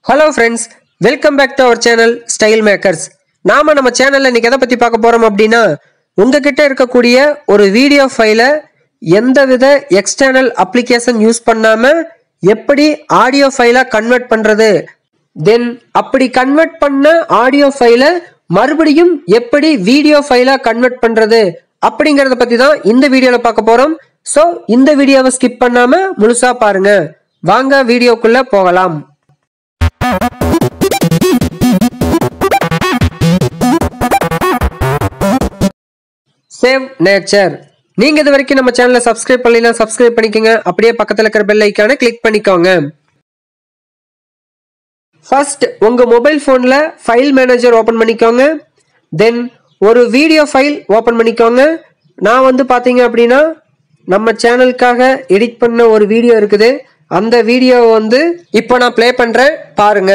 hello friends welcome back to our channel style makers நாம நம்ம சேனல்ல இன்னைக்கு எதை பத்தி பார்க்க போறோம் அப்படின்னா உங்ககிட்ட இருக்கக்கூடிய ஒரு வீடியோ ஃபைலை எந்தவித எக்ஸ்டர்னல் அப்ளிகேஷன் யூஸ் பண்ணாம எப்படி ஆடியோ ஃபைலா கன்வெர்ட் பண்றது தென் அப்படி கன்வெர்ட் பண்ண ஆடியோ ஃபைலை மறுபடியும் எப்படி வீடியோ ஃபைலா கன்வெர்ட் பண்றது அப்படிங்கறத பத்தி தான் இந்த வீடியோல பார்க்க போறோம் ஸோ இந்த வீடியோவை ஸ்கிப் பண்ணாம முழுசா பாருங்க வாங்க வீடியோக்குள்ள போகலாம் சேவ் நேச்சர் நீங்க இது வரைக்கும் நம்ம சேனலை சப்ஸ்கிரைப் பண்ணலாம் சப்ஸ்கிரைப் பண்ணிக்கோங்க அப்படியே பக்கத்துல இருக்கிற பெல் ஐக்கானை கிளிக் பண்ணிக்கோங்க ஃபர்ஸ்ட் உங்க மொபைல் போன்ல ஃபைல் மேனேஜர் ஓபன் பண்ணிக்கோங்க தென் ஒரு வீடியோ ஃபைல் ஓபன் பண்ணிக்கோங்க நான் வந்து பாத்தீங்க அப்படின்னா நம்ம சேனலுக்காக எடிட் பண்ண ஒரு வீடியோ இருக்குது அந்த வீடியோ வந்து இப்போ நான் ப்ளே பண்றேன் பாருங்க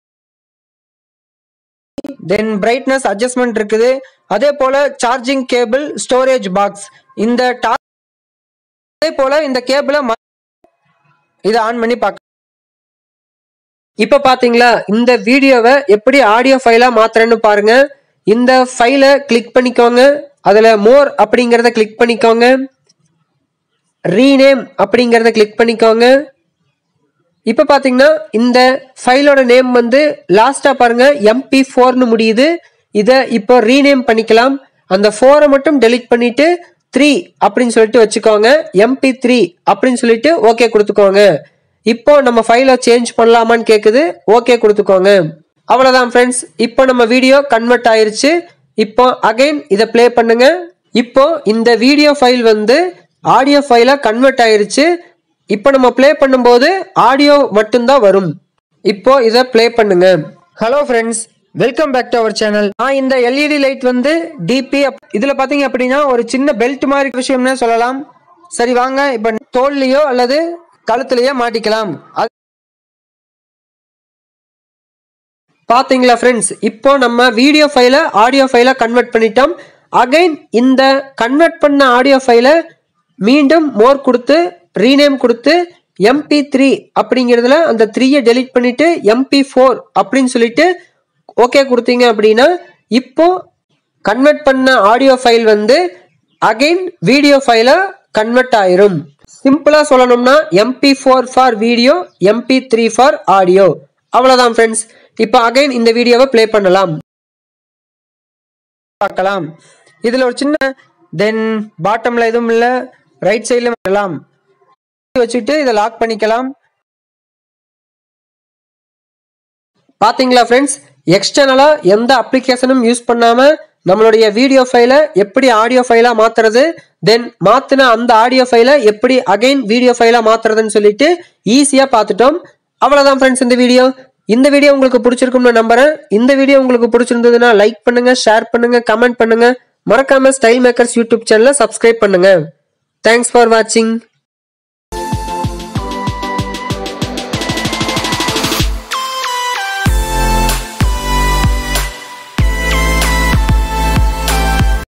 தென் பிரைட்னஸ் அட்ஜஸ்ட்மெண்ட் இருக்குது அதே போல சார்ஜிங் கேபிள் ஸ்டோரேஜ் பாக்ஸ் இந்த ta- அதே போல இந்த கேபிளை இதை ஆன் பண்ணி பார்க்க இப்ப பாத்தீங்களா இந்த வீடியோவை எப்படி ஆடியோ ஃபைலா மாத்துறேன்னு பாருங்க இந்த ஃபைலை கிளிக் பண்ணிக்கோங்க அதுல மோர் அப்படிங்கறத கிளிக் பண்ணிக்கோங்க ரீநேம் அப்படிங்கறத கிளிக் பண்ணிக்கோங்க இப்போ பார்த்தீங்கன்னா இந்த ஃபைலோட நேம் வந்து லாஸ்ட்டாக பாருங்க எம்பி ஃபோர்னு முடியுது இதை இப்போ ரீநேம் பண்ணிக்கலாம் அந்த ஃபோரை மட்டும் டெலீட் பண்ணிட்டு த்ரீ அப்படின்னு சொல்லிட்டு வச்சுக்கோங்க எம்பி த்ரீ அப்படின்னு சொல்லிட்டு ஓகே கொடுத்துக்கோங்க இப்போ நம்ம ஃபைலை சேஞ்ச் பண்ணலாமான்னு கேட்குது ஓகே கொடுத்துக்கோங்க அவ்வளோதான் ஃப்ரெண்ட்ஸ் இப்போ நம்ம வீடியோ கன்வெர்ட் ஆயிருச்சு இப்போ அகைன் இதை ப்ளே பண்ணுங்க இப்போ இந்த வீடியோ ஃபைல் வந்து ஆடியோ ஃபைலாக கன்வெர்ட் ஆயிருச்சு இப்போ நம்ம ப்ளே பண்ணும்போது ஆடியோ மட்டும்தான் வரும் இப்போ இதை ப்ளே பண்ணுங்க hello friends welcome back to our channel நான் இந்த எல்இடி லைட் வந்து டிபி இதுல பாத்தீங்க அப்படின்னா ஒரு சின்ன பெல்ட் மாதிரி விஷயம்னு சொல்லலாம் சரி வாங்க இப்போ தோல்லையோ அல்லது கழுத்துலயோ மாட்டிக்கலாம் அது- பாத்தீங்களா ஃப்ரெண்ட்ஸ் இப்போ நம்ம வீடியோ ஃபைலை ஆடியோ ஃபைலை கன்வெர்ட் பண்ணிட்டோம் அகைன் இந்த கன்வெர்ட் பண்ண ஆடியோ ஃபைலை மீண்டும் மோர் கொடுத்து ரீநேம் கொடுத்து எம்பி த்ரீ அப்படிங்கிறதுல அந்த த்ரீயை டெலீட் பண்ணிட்டு எம்பி ஃபோர் அப்படின்னு சொல்லிட்டு ஓகே கொடுத்தீங்க அப்படின்னா இப்போ கன்வெர்ட் பண்ண ஆடியோ ஃபைல் வந்து அகைன் வீடியோ ஃபைலா கன்வெர்ட் ஆயிரும் சிம்பிளா சொல்லணும்னா MP four for video MP three for audio அவ்வளவுதான் ஃப்ரெண்ட்ஸ் இப்போ அகைன் இந்த வீடியோவை ப்ளே பண்ணலாம் பார்க்கலாம் இதுல ஒரு சின்ன தென் பாட்டம்ல எதுவும் இல்ல ரைட் சைடுல வரலாம் வச்சுட்டு இதை லாக் பண்ணிக்கலாம் பாத்தீங்களா ஃப்ரெண்ட்ஸ் எக்ஸ்டர்னலா எந்த அப்ளிகேஷனும் யூஸ் பண்ணாம நம்மளுடைய வீடியோ ஃபைலை எப்படி ஆடியோ ஃபைலா மாத்துறது தென் மாத்தின அந்த ஆடியோ ஃபைலை எப்படி அகைன் வீடியோ ஃபைலா மாத்துறதுன்னு சொல்லிட்டு ஈஸியா பார்த்துட்டோம் அவ்வளவுதான் ஃப்ரெண்ட்ஸ் இந்த வீடியோ இந்த வீடியோ உங்களுக்கு பிடிச்சிருக்கும்னு நம்புறேன் இந்த வீடியோ உங்களுக்கு பிடிச்சிருந்ததுன்னா லைக் பண்ணுங்க ஷேர் பண்ணுங்க கமெண்ட் பண்ணுங்க மறக்காம ஸ்டைல் மேக்கர்ஸ் யூடியூப் சேனலை சப்ஸ்கிரைப் பண்ணுங்க தேங்க்ஸ் ஃபார் வாட்சிங்